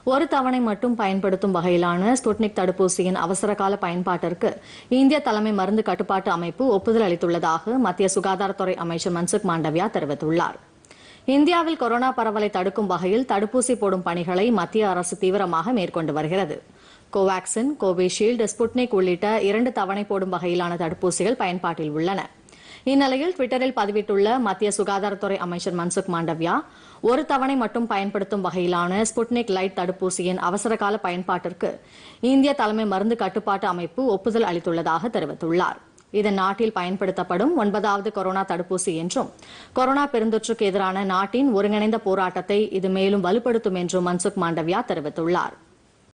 ஒரு தவணை மட்டும் பயன்படுத்தும் வகையிலான ஸ்புட்னிக் தடுப்பூசியின் அவசரகால பயன்பாட்டிற்கு இந்திய தலைமை மருந்து கட்டுப்பாட்டு அமைப்பு ஒப்புதல் அளித்துள்ளதாக மத்திய சுகாதாரத்துறை அமைச்சர் மன்சுக் மாண்டவியா தெரிவித்துள்ளார் இந்தியாவில் கொரோனா பரவலை தடுக்கும் வகையில் தடுப்பூசி போடும் பணிகளை மத்திய அரசு தீவிரமாக மேற்கொண்டு வருகிறது கோவாக்சின் கோவிஷீல்டு ஸ்புட்னிக் உள்ளிட்ட இரண்டு தவணை போடும் வகையிலான தடுப்பூசிகள் பயன்பாட்டில் உள்ளன இந்நிலையில் டுவிட்டரில் பதிவிட்டுள்ள மத்திய சுகாதாரத்துறை அமைச்சர் மன்சுக் மாண்டவியா ஒரு தவணை மட்டும் பயன்படுத்தும் வகையிலான ஸ்புட்னிக் லைட் தடுப்பூசியின் அவசரகால பயன்பாட்டிற்கு இந்திய தலைமை மருந்து கட்டுப்பாட்டு அமைப்பு ஒப்புதல் அளித்துள்ளதாக தெரிவித்துள்ளார் இது நாட்டில் பயன்படுத்தப்படும் ஒன்பதாவது கொரோனா தடுப்பூசி என்றும் கொரோனா பெருந்தொற்றுக்கு எதிரான நாட்டின் ஒருங்கிணைந்த போராட்டத்தை இது மேலும் வலுப்படுத்தும் என்றும் மன்சுக் மாண்டவியா தெரிவித்துள்ளார்